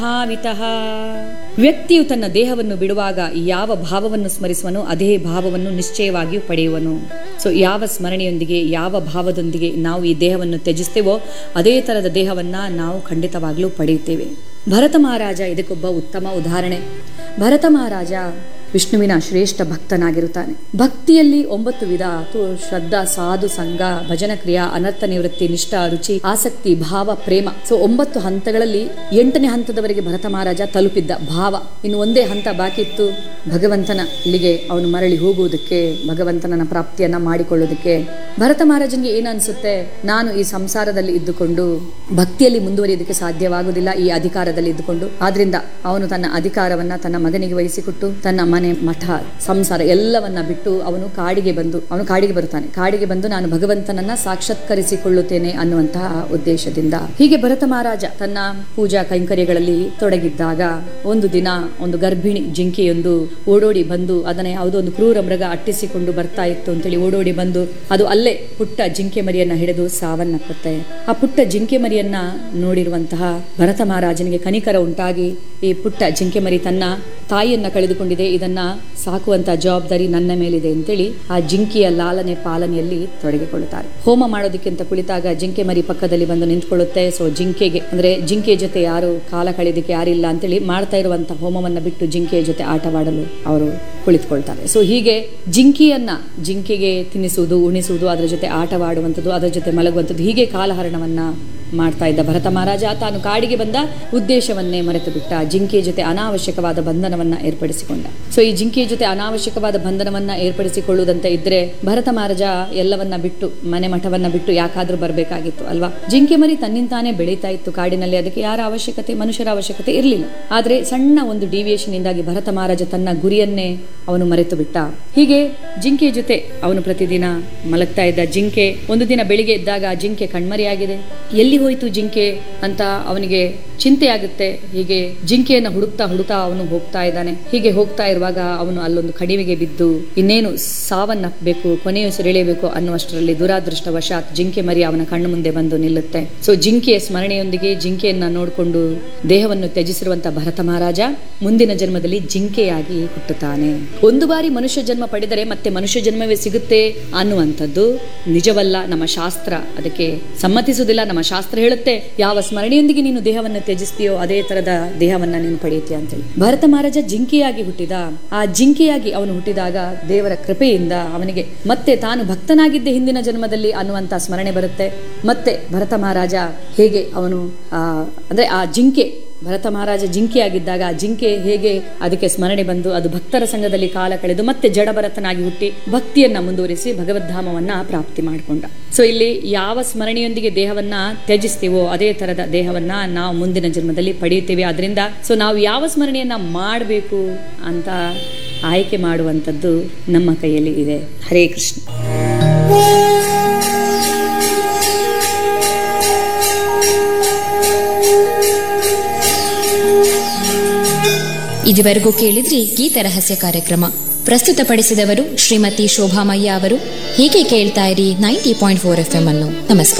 ಭಾವಿತಃ ವ್ಯಕ್ತಿಯು ತನ್ನ ದೇಹವನ್ನು ಬಿಡುವಾಗ ಯಾವ ಭಾವವನ್ನು ಸ್ಮರಿಸುವನೋ ಅದೇ ಭಾವವನ್ನು ನಿಶ್ಚಯವಾಗಿಯೂ ಪಡೆಯುವನು ಸೊ ಯಾವ ಸ್ಮರಣೆಯೊಂದಿಗೆ ಯಾವ ಭಾವದೊಂದಿಗೆ ನಾವು ಈ ದೇಹವನ್ನು ತ್ಯಜಿಸ್ತೇವೋ ಅದೇ ತರದ ದೇಹವನ್ನ ನಾವು ಖಂಡಿತವಾಗ್ಲೂ ಪಡೆಯುತ್ತೇವೆ ಭರತ ಮಹಾರಾಜ ಇದಕ್ಕೊಬ್ಬ ಉತ್ತಮ ಉದಾಹರಣೆ ಭರತ ಮಹಾರಾಜ ವಿಷ್ಣುವಿನ ಶ್ರೇಷ್ಠ ಭಕ್ತನಾಗಿರುತ್ತಾನೆ ಭಕ್ತಿಯಲ್ಲಿ ಒಂಬತ್ತು ವಿಧ ಅಥವಾ ಶ್ರದ್ಧಾ ಸಾಧು ಸಂಘ ಭಜನ ಕ್ರಿಯಾ ಅನರ್ಥ ನಿವೃತ್ತಿ ನಿಷ್ಠ ರುಚಿ ಆಸಕ್ತಿ ಭಾವ ಪ್ರೇಮ ಸೊ ಒಂಬತ್ತು ಹಂತಗಳಲ್ಲಿ ಎಂಟನೇ ಹಂತದವರೆಗೆ ಭರತ ಮಹಾರಾಜ ತಲುಪಿದ್ದ ಭಾವ ಇನ್ನು ಒಂದೇ ಹಂತ ಬಾಕಿ ಇತ್ತು ಭಗವಂತನ ಇಲ್ಲಿಗೆ ಅವನು ಮರಳಿ ಹೋಗುವುದಕ್ಕೆ ಭಗವಂತನ ಪ್ರಾಪ್ತಿಯನ್ನ ಮಾಡಿಕೊಳ್ಳುವುದಕ್ಕೆ ಭರತ ಮಹಾರಾಜನಿಗೆ ಏನು ಅನ್ಸುತ್ತೆ ನಾನು ಈ ಸಂಸಾರದಲ್ಲಿ ಇದ್ದುಕೊಂಡು ಭಕ್ತಿಯಲ್ಲಿ ಮುಂದುವರಿಯೋದಕ್ಕೆ ಸಾಧ್ಯವಾಗುವುದಿಲ್ಲ ಈ ಅಧಿಕಾರದಲ್ಲಿ ಇದ್ದುಕೊಂಡು ಆದ್ರಿಂದ ಅವನು ತನ್ನ ಅಧಿಕಾರವನ್ನ ತನ್ನ ಮಗನಿಗೆ ವಹಿಸಿಕೊಟ್ಟು ತನ್ನ ಮನೆ ಮಠ ಸಂಸಾರ ಎಲ್ಲವನ್ನ ಬಿಟ್ಟು ಅವನು ಕಾಡಿಗೆ ಬಂದು ಅವನು ಕಾಡಿಗೆ ಬರುತ್ತಾನೆ ಕಾಡಿಗೆ ಬಂದು ನಾನು ಭಗವಂತನನ್ನ ಸಾಕ್ಷಾತ್ಕರಿಸಿಕೊಳ್ಳುತ್ತೇನೆ ಅನ್ನುವಂತಹ ಉದ್ದೇಶದಿಂದ ಹೀಗೆ ಭರತ ಮಹಾರಾಜ ತನ್ನ ಪೂಜಾ ಕೈಂಕರ್ಯಗಳಲ್ಲಿ ತೊಡಗಿದ್ದಾಗ ಒಂದು ದಿನ ಒಂದು ಗರ್ಭಿಣಿ ಜಿಂಕೆಯೊಂದು ಓಡೋಡಿ ಬಂದು ಅದನ್ನ ಯಾವುದೋ ಒಂದು ಕ್ರೂರ ಮೃಗ ಅಟ್ಟಿಸಿಕೊಂಡು ಬರ್ತಾ ಇತ್ತು ಅಂತೇಳಿ ಓಡೋಡಿ ಬಂದು ಅದು ಅಲ್ಲೇ ಪುಟ್ಟ ಜಿಂಕೆ ಮರಿಯನ್ನ ಹಿಡಿದು ಸಾವನ್ನಪ್ಪುತ್ತೆ ಆ ಪುಟ್ಟ ಜಿಂಕೆ ಮರಿಯನ್ನ ನೋಡಿರುವಂತಹ ಭರತ ಮಹಾರಾಜನಿಗೆ ಕನಿಕರ ಉಂಟಾಗಿ ಈ ಪುಟ್ಟ ಜಿಂಕೆ ಮರಿ ತನ್ನ ತಾಯಿಯನ್ನ ಕಳೆದುಕೊಂಡಿದೆ ಇದನ್ನ ಸಾಕುವಂತ ಜವಾಬ್ದಾರಿ ನನ್ನ ಮೇಲಿದೆ ಅಂತೇಳಿ ಆ ಜಿಂಕೆಯ ಲಾಲನೆ ಪಾಲನೆಯಲ್ಲಿ ತೊಡಗಿಕೊಳ್ಳುತ್ತಾರೆ ಹೋಮ ಮಾಡೋದಕ್ಕಿಂತ ಕುಳಿತಾಗ ಜಿಂಕೆ ಮರಿ ಪಕ್ಕದಲ್ಲಿ ಬಂದು ನಿಂತ್ಕೊಳ್ಳುತ್ತೆ ಸೊ ಜಿಂಕೆಗೆ ಅಂದ್ರೆ ಜಿಂಕೆ ಜೊತೆ ಯಾರು ಕಾಲ ಕಳೆದಕ್ಕೆ ಯಾರಿಲ್ಲ ಅಂತೇಳಿ ಮಾಡ್ತಾ ಇರುವಂತ ಹೋಮವನ್ನ ಬಿಟ್ಟು ಜಿಂಕೆಯ ಜೊತೆ ಆಟವಾಡಲು ಅವರು ಕುಳಿತುಕೊಳ್ತಾರೆ ಸೊ ಹೀಗೆ ಜಿಂಕೆಯನ್ನ ಜಿಂಕೆಗೆ ತಿನ್ನಿಸುವುದು ಉಣಿಸುವುದು ಅದರ ಜೊತೆ ಆಟವಾಡುವಂಥದ್ದು ಅದರ ಜೊತೆ ಮಲಗುವಂಥದ್ದು ಹೀಗೆ ಕಾಲಹರಣವನ್ನ ಮಾಡ್ತಾ ಇದ್ದ ಭರತ ಮಹಾರಾಜ ತಾನು ಕಾಡಿಗೆ ಬಂದ ಉದ್ದೇಶವನ್ನೇ ಮರೆತು ಬಿಟ್ಟ ಜಿಂಕೆಯ ಜೊತೆ ಅನಾವಶ್ಯಕವಾದ ಬಂಧನವನ್ನ ಏರ್ಪಡಿಸಿಕೊಂಡ ಸೊ ಈ ಜಿಂಕೆಯ ಜೊತೆ ಅನಾವಶ್ಯಕವಾದ ಬಂಧನವನ್ನ ಏರ್ಪಡಿಸಿಕೊಳ್ಳುವುದಂತ ಇದ್ರೆ ಭರತ ಮಹಾರಾಜ ಎಲ್ಲವನ್ನ ಬಿಟ್ಟು ಮನೆ ಮಠವನ್ನ ಬಿಟ್ಟು ಯಾಕಾದ್ರೂ ಬರಬೇಕಾಗಿತ್ತು ಅಲ್ವಾ ಜಿಂಕೆ ಮರಿ ತನ್ನಿಂತಾನೇ ಬೆಳೀತಾ ಇತ್ತು ಕಾಡಿನಲ್ಲಿ ಅದಕ್ಕೆ ಯಾರ ಅವಶ್ಯಕತೆ ಮನುಷ್ಯರ ಅವಶ್ಯಕತೆ ಇರಲಿಲ್ಲ ಆದ್ರೆ ಸಣ್ಣ ಒಂದು ಡಿವಿಯೇಷನ್ ಇಂದಾಗಿ ಭರತ ಮಹಾರಾಜ ತನ್ನ ಗುರಿಯನ್ನೇ ಅವನು ಮರೆತು ಬಿಟ್ಟ ಹೀಗೆ ಜಿಂಕೆಯ ಜೊತೆ ಅವನು ಪ್ರತಿದಿನ ಮಲಗ್ತಾ ಇದ್ದ ಜಿಂಕೆ ಒಂದು ದಿನ ಬೆಳಿಗ್ಗೆ ಇದ್ದಾಗ ಜಿಂಕೆ ಕಣ್ಮರೆಯಾಗಿದೆ ಎಲ್ಲಿ ಹೋಯ್ತು ಜಿಂಕೆ ಅಂತ ಅವನಿಗೆ ಚಿಂತೆ ಆಗುತ್ತೆ ಹೀಗೆ ಜಿಂಕೆಯನ್ನ ಹುಡುಕ್ತಾ ಹುಡುಕ್ತಾ ಅವನು ಹೋಗ್ತಾ ಇದ್ದಾನೆ ಹೀಗೆ ಹೋಗ್ತಾ ಇರುವಾಗ ಅವನು ಅಲ್ಲೊಂದು ಕಡಿಮೆಗೆ ಬಿದ್ದು ಇನ್ನೇನು ಸಾವನ್ನಪ್ಪಬೇಕು ಕೊನೆಯುಸಿರೆಳೆಯಬೇಕು ಅನ್ನುವಷ್ಟರಲ್ಲಿ ದುರಾದೃಷ್ಟವಶಾತ್ ಜಿಂಕೆ ಮರಿ ಅವನ ಕಣ್ಣು ಮುಂದೆ ಬಂದು ನಿಲ್ಲುತ್ತೆ ಸೊ ಜಿಂಕೆಯ ಸ್ಮರಣೆಯೊಂದಿಗೆ ಜಿಂಕೆಯನ್ನ ನೋಡಿಕೊಂಡು ದೇಹವನ್ನು ತ್ಯಜಿಸಿರುವಂತ ಭರತ ಮಹಾರಾಜ ಮುಂದಿನ ಜನ್ಮದಲ್ಲಿ ಜಿಂಕೆಯಾಗಿ ಹುಟ್ಟುತ್ತಾನೆ ಒಂದು ಬಾರಿ ಮನುಷ್ಯ ಜನ್ಮ ಪಡೆದರೆ ಮತ್ತೆ ಮನುಷ್ಯ ಜನ್ಮವೇ ಸಿಗುತ್ತೆ ಅನ್ನುವಂಥದ್ದು ನಿಜವಲ್ಲ ನಮ್ಮ ಶಾಸ್ತ್ರ ಅದಕ್ಕೆ ಸಮ್ಮತಿಸುವುದಿಲ್ಲ ನಮ್ಮ ಶಾಸ್ತ್ರ ಹೇಳುತ್ತೆ ಯಾವ ಸ್ಮರಣೆಯೊಂದಿಗೆ ನೀನು ದೇಹವನ್ನು ತ್ಯಜಿಸ್ತೀಯೋ ಅದೇ ತರದ ದೇಹವನ್ನ ನೀನು ಪಡೆಯುತ್ತೀಯ ಅಂತೇಳಿ ಭರತ ಮಹಾರಾಜ ಜಿಂಕೆಯಾಗಿ ಹುಟ್ಟಿದ ಆ ಜಿಂಕೆಯಾಗಿ ಅವನು ಹುಟ್ಟಿದಾಗ ದೇವರ ಕೃಪೆಯಿಂದ ಅವನಿಗೆ ಮತ್ತೆ ತಾನು ಭಕ್ತನಾಗಿದ್ದೆ ಹಿಂದಿನ ಜನ್ಮದಲ್ಲಿ ಅನ್ನುವಂತ ಸ್ಮರಣೆ ಬರುತ್ತೆ ಮತ್ತೆ ಭರತ ಮಹಾರಾಜ ಹೇಗೆ ಅವನು ಆ ಅಂದ್ರೆ ಆ ಜಿಂಕೆ ಭರತ ಮಹಾರಾಜ ಜಿಂಕೆಯಾಗಿದ್ದಾಗ ಆ ಜಿಂಕೆ ಹೇಗೆ ಅದಕ್ಕೆ ಸ್ಮರಣೆ ಬಂದು ಅದು ಭಕ್ತರ ಸಂಘದಲ್ಲಿ ಕಾಲ ಕಳೆದು ಮತ್ತೆ ಜಡಭರತನಾಗಿ ಹುಟ್ಟಿ ಭಕ್ತಿಯನ್ನ ಮುಂದುವರಿಸಿ ಭಗವದ್ಧಾಮವನ್ನ ಪ್ರಾಪ್ತಿ ಮಾಡಿಕೊಂಡ ಸೊ ಇಲ್ಲಿ ಯಾವ ಸ್ಮರಣೆಯೊಂದಿಗೆ ದೇಹವನ್ನ ತ್ಯಜಿಸ್ತೀವೋ ಅದೇ ತರದ ದೇಹವನ್ನ ನಾವು ಮುಂದಿನ ಜನ್ಮದಲ್ಲಿ ಪಡೆಯುತ್ತೇವೆ ಅದರಿಂದ ಸೊ ನಾವು ಯಾವ ಸ್ಮರಣೆಯನ್ನ ಮಾಡಬೇಕು ಅಂತ ಆಯ್ಕೆ ಮಾಡುವಂಥದ್ದು ನಮ್ಮ ಕೈಯಲ್ಲಿ ಇದೆ ಹರೇ ಕೃಷ್ಣ ಇದುವರೆಗೂ ಕೇಳಿದ್ರಿ ಗೀತ ರಹಸ್ಯ ಕಾರ್ಯಕ್ರಮ ಪ್ರಸ್ತುತಪಡಿಸಿದವರು ಶ್ರೀಮತಿ ಶೋಭಾಮಯ್ಯ ಅವರು ಹೀಗೆ ಕೇಳ್ತಾ ಇರಿ ninety point four F M ಅನ್ನು ನಮಸ್ಕಾರ